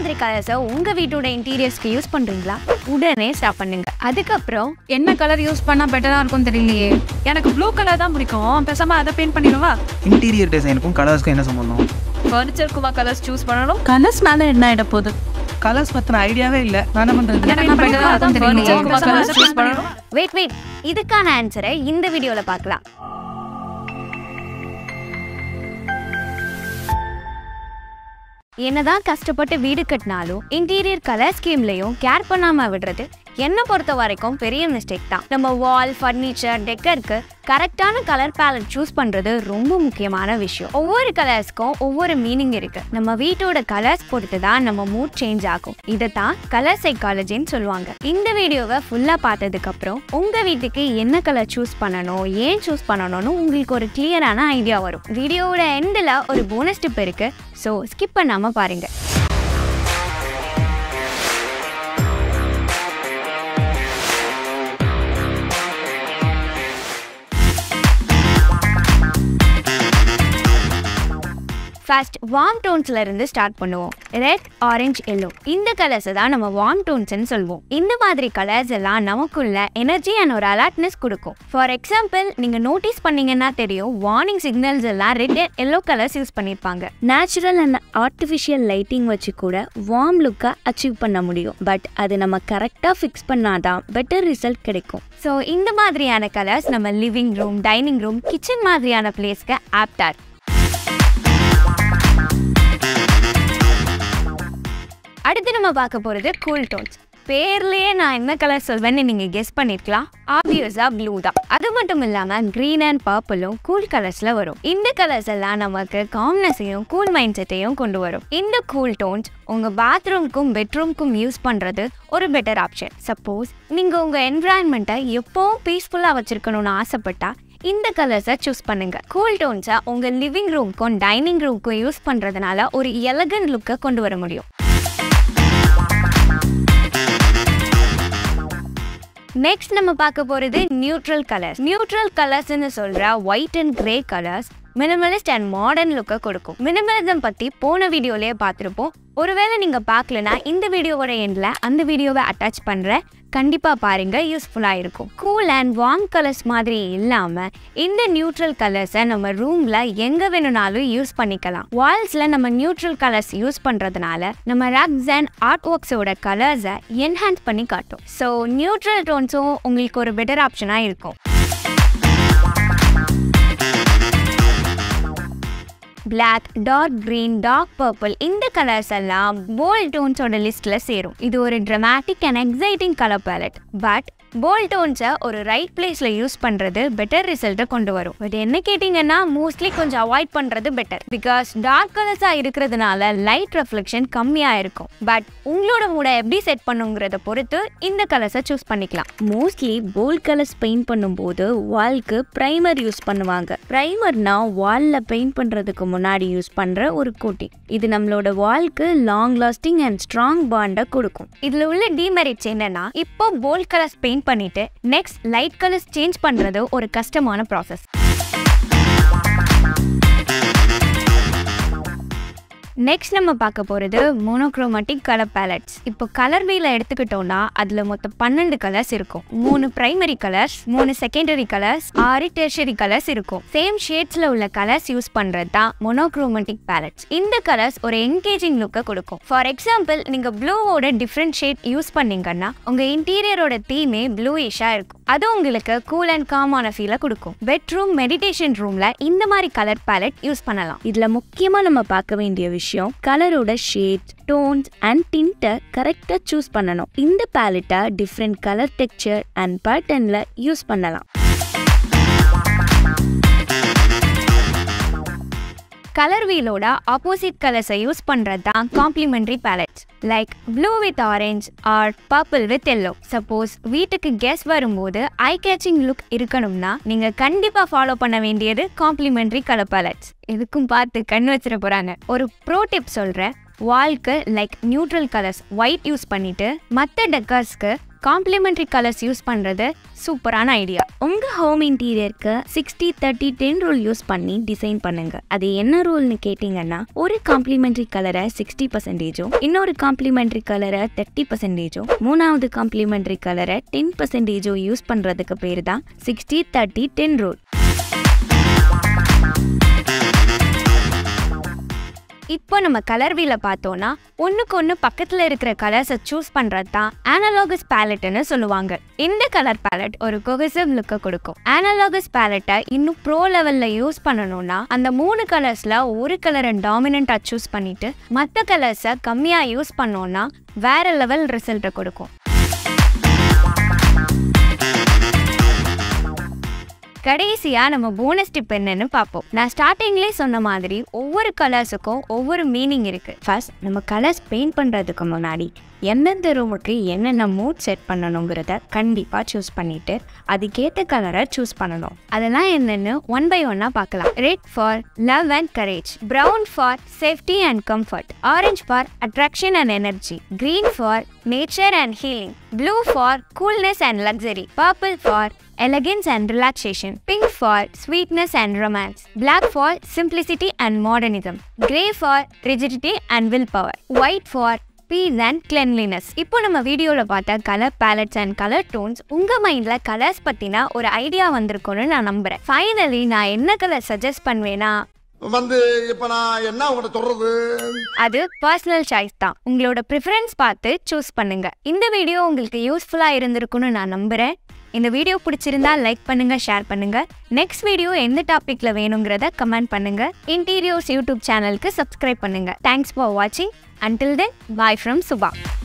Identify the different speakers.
Speaker 1: மாதிரி கலர்ஸை உங்க வீட்டோட இன்டீரியர்ஸ்க்கு யூஸ் பண்றீங்களா உடனே ஸ்டாப் பண்ணுங்க அதுக்கப்புறம்
Speaker 2: என்ன கலர் யூஸ் பண்ணா பெட்டரா இருக்கும் தெரியலையே
Speaker 3: எனக்கு ப்ளூ கலர் தான் பிடிக்கும் பேசாம அதை பெயிண்ட் பண்ணிடுவா
Speaker 4: இன்டீரியர் டிசைனுக்கும் கலர்ஸ்க்கும் என்ன சம்பந்தம்
Speaker 3: ஃபர்னிச்சருக்குமா கலர்ஸ் சூஸ் பண்ணணும்
Speaker 5: கலர்ஸ்னால என்ன ஆயிட போகுது
Speaker 4: கலர்ஸ் பத்தின ஐடியாவே இல்ல நான் என்ன பண்றது
Speaker 2: எனக்கு better ஆ இருக்கும் தெரியலையே.
Speaker 3: ஃபர்னிச்சருக்குமா கலர்ஸ் சூஸ் பண்ணணும்
Speaker 1: வெயிட் வெயிட் இதுக்கான ஆன்சரை இந்த வீடியோல பார்க்கலாம் என்னதான் கஷ்டப்பட்டு வீடு கட்டினாலும் இன்டீரியர் கலர் ஸ்கீம்லயும் கேர் பண்ணாம விடுறது என்னை பொறுத்த வரைக்கும் பெரிய மிஸ்டேக் தான் நம்ம வால் ஃபர்னிச்சர் டெக்கருக்கு கரெக்டான கலர் பேலட் சூஸ் பண்றது ரொம்ப முக்கியமான விஷயம் ஒவ்வொரு கலர்ஸ்க்கும் ஒவ்வொரு மீனிங் இருக்கு நம்ம வீட்டோட கலர்ஸ் பொறுத்து தான் நம்ம மூட் சேஞ்ச் ஆகும் இதை தான் கலர் சைக்காலஜின்னு சொல்லுவாங்க இந்த வீடியோவை ஃபுல்லா பார்த்ததுக்கு அப்புறம் உங்க வீட்டுக்கு என்ன கலர் சூஸ் பண்ணணும் ஏன் சூஸ் பண்ணணும்னு உங்களுக்கு ஒரு கிளியரான ஐடியா வரும் வீடியோவோட எண்டில் ஒரு போனஸ் டிப் இருக்கு ஸோ ஸ்கிப் பண்ணாம பாருங்க ஃபர்ஸ்ட் வார்ம் டோன்ஸ்ல இருந்து ஸ்டார்ட் பண்ணுவோம் ரெட் ஆரஞ்சு எல்லோ இந்த கலர்ஸை தான் நம்ம வார்ம் டோன்ஸ்னு சொல்லுவோம் இந்த மாதிரி கலர்ஸ் எல்லாம் நமக்குள்ள எனர்ஜி அண்ட் ஒரு அலர்ட்னஸ் கொடுக்கும் ஃபார் எக்ஸாம்பிள் நீங்க நோட்டீஸ் பண்ணீங்கன்னா தெரியும் வார்னிங் சிக்னல்ஸ் எல்லாம் red and yellow colours use பண்ணியிருப்பாங்க நேச்சுரல் அண்ட் ஆர்டிஃபிஷியல் லைட்டிங் வச்சு கூட வார்ம் லுக்கை அச்சீவ் பண்ண முடியும் பட் அது நம்ம கரெக்டாக ஃபிக்ஸ் பண்ணாதான் பெட்டர் ரிசல்ட் கிடைக்கும் ஸோ இந்த மாதிரியான கலர்ஸ் நம்ம living room dining room kitchen மாதிரியான பிளேஸ்க்கு ஆப்டார் அடுத்து நம்ம பார்க்க போகிறது கூல் டோன்ஸ் பேர்லயே நான் என்ன கலர் சொல்வேன்னு நீங்க கெஸ் பண்ணிருக்கலாம் ஆப்வியஸா ப்ளூ தான் அது மட்டும் இல்லாம கிரீன் அண்ட் பர்பிளும் கூல் கலர்ஸ்ல வரும் இந்த கலர்ஸ் எல்லாம் நமக்கு காம்னஸையும் கூல் மைண்ட் செட்டையும் கொண்டு வரும் இந்த கூல் டோன்ஸ் உங்க பாத்ரூம்க்கும் பெட்ரூம்க்கும் யூஸ் பண்றது ஒரு பெட்டர் ஆப்ஷன் சப்போஸ் நீங்க உங்க என்விரான்மெண்ட்டை எப்பவும் பீஸ்ஃபுல்லா வச்சிருக்கணும்னு ஆசைப்பட்டா இந்த கலர்ஸை சூஸ் பண்ணுங்க கூல் டோன்ஸை உங்க லிவிங் ரூம்க்கும் டைனிங் ரூம்க்கும் யூஸ் பண்றதுனால ஒரு எலகன்ட் லுக்கை கொண்டு வர முடியும் நெக்ஸ்ட் நம்ம பார்க்க போறது நியூட்ரல் கலர்ஸ் நியூட்ரல் கலர்ஸ்னு சொல்ற white and grey colours minimalist and modern லுக்கை கொடுக்கும் மினிமலிசம் பத்தி போன வீடியோலயே பார்த்துருப்போம் ஒருவேளை நீங்க பார்க்கலனா இந்த வீடியோவோட எண்ட்ல அந்த வீடியோவை அட்டாச் பண்றேன் கண்டிப்பா பாருங்க யூஸ்ஃபுல்லா இருக்கும் கூல் அண்ட் வார்ம் கலர்ஸ் மாதிரி இல்லாம இந்த நியூட்ரல் கலர்ஸை நம்ம ரூம்ல எங்க வேணும்னாலும் யூஸ் பண்ணிக்கலாம் வால்ஸ்ல நம்ம நியூட்ரல் கலர்ஸ் யூஸ் பண்றதுனால நம்ம ரக்ஸ் அண்ட் ஆர்ட் ஒர்க்ஸோட கலர்ஸை என்ஹான்ஸ் பண்ணி காட்டும் ஸோ நியூட்ரல் டோன்ஸும் உங்களுக்கு ஒரு பெட்டர் ஆப்ஷனா இருக்கும் black dark green dark purple இந்த கலர்ஸ் எல்லாம் போல்ட் டோன்ஸோட லிஸ்ட்ல சேரும் இது ஒரு dramatic and exciting colour palette but bold டோன்ஸை ஒரு ரைட் பிளேஸ்ல யூஸ் பண்றது பெட்டர் ரிசல்ட்டை கொண்டு வரும் பட் என்ன கேட்டிங்கன்னா மோஸ்ட்லி கொஞ்சம் அவாய்ட் பண்றது பெட்டர் பிகாஸ் டார்க் கலர்ஸா இருக்கிறதுனால லைட் ரெஃப்ளெக்ஷன் கம்மியா இருக்கும் பட் உங்களோட மூடை எப்படி செட் பண்ணுங்கிறத பொறுத்து இந்த கலர்ஸை சூஸ் பண்ணிக்கலாம் மோஸ்ட்லி போல்ட் கலர்ஸ் பெயிண்ட் பண்ணும்போது வால்க்கு ப்ரைமர் யூஸ் பண்ணுவாங்க ப்ரைமர்னா வால்ல பெயிண்ட் பண்றதுக்கு முன்னாடி யூஸ் பண்ற ஒரு கோட்டிங் இது நம்மளோட வால்க்கு லாங் லாஸ்டிங் அண்ட் ஸ்ட்ராங் பாண்டை கொடுக்கும் இதுல உள்ள டிமெரிட்ஸ் என்னன்னா இப்போ போல்ட் கலர்ஸ் பெயிண்ட் பண்ணிட்டு நெக்ஸ்ட் லைட் கலர்ஸ் சேஞ்ச் பண்றது ஒரு கஷ்டமான ப்ராசஸ் நெக்ஸ்ட் நம்ம பார்க்க போகிறது மோனோக்ரோமேட்டிக் கலர் பேலட்ஸ் இப்போ கலர் வீல எடுத்துக்கிட்டோம்னா அதில் மொத்தம் பன்னெண்டு கலர்ஸ் இருக்கும் மூணு பிரைமரி கலர்ஸ் மூணு செகண்டரி கலர்ஸ் ஆறு டெர்ஷரி கலர்ஸ் இருக்கும் சேம் ஷேட்ஸில் உள்ள கலர்ஸ் யூஸ் பண்ணுறது தான் மோனோக்ரோமேட்டிக் பேலட்ஸ் இந்த கலர்ஸ் ஒரு என்கேஜிங் லுக்கை கொடுக்கும் ஃபார் எக்ஸாம்பிள் நீங்கள் ப்ளூவோட டிஃப்ரெண்ட் ஷேட் யூஸ் பண்ணீங்கன்னா உங்கள் இன்டீரியரோட தீமே ப்ளூயிஷாக இருக்கும் அது உங்களுக்கு கூல் அண்ட் காமான ஃபீலை கொடுக்கும் பெட்ரூம் மெடிடேஷன் ரூம்ல இந்த மாதிரி கலர் பேலட் யூஸ் பண்ணலாம் இதுல முக்கியமா நம்ம பார்க்க வேண்டிய விஷயம் கலரோட ஷேட் டோன்ஸ் அண்ட் டிண்ட்டை கரெக்டாக சூஸ் பண்ணணும் இந்த பேலட்டை டிஃப்ரெண்ட் கலர் டெக்ஸ்சர் அண்ட் பேட்டர்னில் யூஸ் பண்ணலாம் கலர் வீலோட ஆப்போசிட் கலர்ஸை யூஸ் பண்ணுறது தான் complementary palettes like blue with orange or purple with yellow suppose வீட்டுக்கு கெஸ்ட் வரும்போது ஐ கேச்சிங் லுக் இருக்கணும்னா நீங்கள் கண்டிப்பாக ஃபாலோ பண்ண வேண்டியது காம்ப்ளிமெண்ட்ரி கலர் பேலட்ஸ் எதுக்கும் பார்த்து கண் வச்சிட போகிறாங்க ஒரு ப்ரோ டிப் சொல்கிறேன் வால்க்கு like neutral colours white use பண்ணிட்டு மற்ற டெக்கர்ஸ்க்கு காம்ப்ளிமெண்ட்ரி கலர்ஸ் யூஸ் பண்றது சூப்பரான ஐடியா உங்க ஹோம் இன்டீரியருக்கு sixty thirty ten rule use பண்ணி டிசைன் பண்ணுங்க அது என்ன ரூல்னு கேட்டிங்கன்னா ஒரு காம்ப்ளிமெண்ட்ரி கலரை சிக்ஸ்டி பர்சன்டேஜும் இன்னொரு காம்ப்ளிமெண்ட்ரி கலரை தேர்ட்டி பர்சன்டேஜும் மூணாவது காம்ப்ளிமெண்ட்ரி கலரை டென் பர்சன்டேஜோ யூஸ் பண்றதுக்கு பேர் தான் சிக்ஸ்டி தேர்ட்டி டென் ரூல் இப்போ நம்ம கலர் வீல பார்த்தோம்னா ஒண்ணுக்கு ஒன்று பக்கத்தில் இருக்கிற கலர்ஸை சூஸ் பண்ணுறது தான் அனலாகஸ் பேலட்னு சொல்லுவாங்க இந்த கலர் பேலட் ஒரு கொகசிவ் லுக்கை கொடுக்கும் அனலாகஸ் பேலட்டை இன்னும் ப்ரோ லெவலில் யூஸ் பண்ணணும்னா அந்த மூணு கலர்ஸில் ஒரு கலரை டாமினண்ட்டாக சூஸ் பண்ணிட்டு மற்ற கலர்ஸை கம்மியாக யூஸ் பண்ணோம்னா வேற லெவல் ரிசல்ட்டை கொடுக்கும் கடைசியா நம்ம போனஸ் டிப் என்னன்னு பார்ப்போம் நான் ஸ்டார்டிங்லேயே சொன்ன மாதிரி ஒவ்வொரு கலர்ஸுக்கும் ஒவ்வொரு மீனிங் இருக்கு ஃபர்ஸ்ட் நம்ம கலர்ஸ் பெயிண்ட் பண்றதுக்கு முன்னாடி எந்தெந்த ரூமுக்கு என்னென்ன மூட் செட் பண்ணணுங்கிறத கண்டிப்பாக சூஸ் பண்ணிட்டு அதுக்கேற்ற கலரை சூஸ் பண்ணணும் அதெல்லாம் என்னென்னு ஒன் பை ஒன்னாக பார்க்கலாம் red for love and courage brown for safety and comfort orange for attraction and energy green for nature and healing blue for coolness and luxury purple for elegance and relaxation, pink for sweetness and romance, black for simplicity and modernism, grey for rigidity and willpower, white for peace and cleanliness இப்போ நம்ம வீடியோவில் பார்த்த colour palettes and colour tones உங்கள் மைண்டில் colours பற்றின ஒரு idea வந்திருக்கும்னு நான் நம்புகிறேன் ஃபைனலி நான் என்ன கலர் சஜஸ்ட் பண்ணுவேன்னா
Speaker 5: வந்து இப்ப நான் என்ன உங்கள்கிட்ட சொல்றது
Speaker 1: அது பர்சனல் சாய்ஸ் தான் உங்களோட ப்ரிஃபரன்ஸ் பார்த்து சூஸ் பண்ணுங்க இந்த வீடியோ உங்களுக்கு யூஸ்ஃபுல்லாக இருந்திருக்கும்னு நான் நம்புகிறேன் இந்த வீடியோ பிடிச்சிருந்தா லைக் பண்ணுங்க ஷேர் பண்ணுங்க நெக்ஸ்ட் வீடியோ எந்த டாபிக்ல வேணுங்கிறத கமெண்ட் பண்ணுங்க இன்டீரியோஸ் யூடியூப் சேனலுக்கு சப்ஸ்கிரைப் பண்ணுங்க தேங்க்ஸ் ஃபார் வாட்சிங் until then bye from Subha